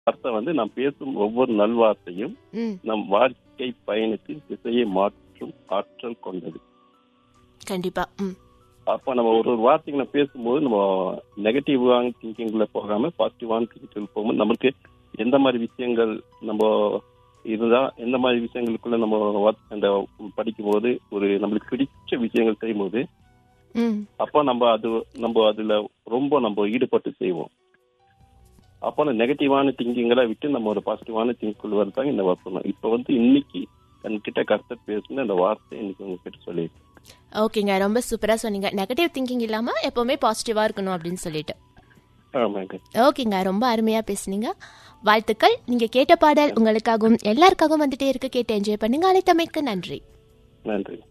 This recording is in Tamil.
அர்த்தம் வந்து நாம் பேசும் ஒவ்வொரு நல்வார்த்தையும் ம் நம் வாழ்க்கை பயணத்தின் திசையை மாற்றும் ஆற்றல் கொண்டது கண்டிப்பா ம் அப்போ நம்ம ஒரு ஒரு வார்த்தைகளை பேசும்போது நம்ம நெகட்டிவான திங்கிங்ல போகாம பாசிட்டிவான திங்கிங் போகும்போது நமக்கு எந்த மாதிரி விஷயங்கள் நம்ம இருந்தா எந்த மாதிரி விஷயங்களுக்குள்ள நம்ம வா- அந்த படிக்கும்போது ஒரு நம்மளுக்கு பிடிச்ச விஷயங்கள் செய்யும்போது ம் அப்போ நம்ம அது நம்ம அதுல ரொம்ப நம்ம ஈடுபட்டு செய்வோம் அப்போ அந்த நெகட்டிவான திங்கிங்களை விட்டு நம்ம ஒரு பாசிட்டிவான திங்கிள் வரதாங்க இந்த வசனம் இப்போ வந்து இன்னைக்கு என்கிட்ட கருத்தை பேசுன அந்த வார்த்தை இன்னைக்கு உங்ககிட்ட சொல்லியிருக்கேன் ஓகேங்க ரொம்ப சூப்பரா சொன்னீங்க நெகட்டிவ் திங்கிங் இல்லாம எப்பவுமே பாசிட்டிவா இருக்கணும் அப்படின்னு சொல்லிட்டு ஆமாங்க ஓகேங்க ரொம்ப அருமையா பேசுனீங்க வாழ்த்துக்கள் நீங்க கேட்ட பாடல் உங்களுக்காகவும் எல்லாருக்காகவும் வந்துட்டே இருக்கு கேட்டு என்ஜாய் பண்ணுங்க அழைத்தமைக்கு நன்றி நன்றி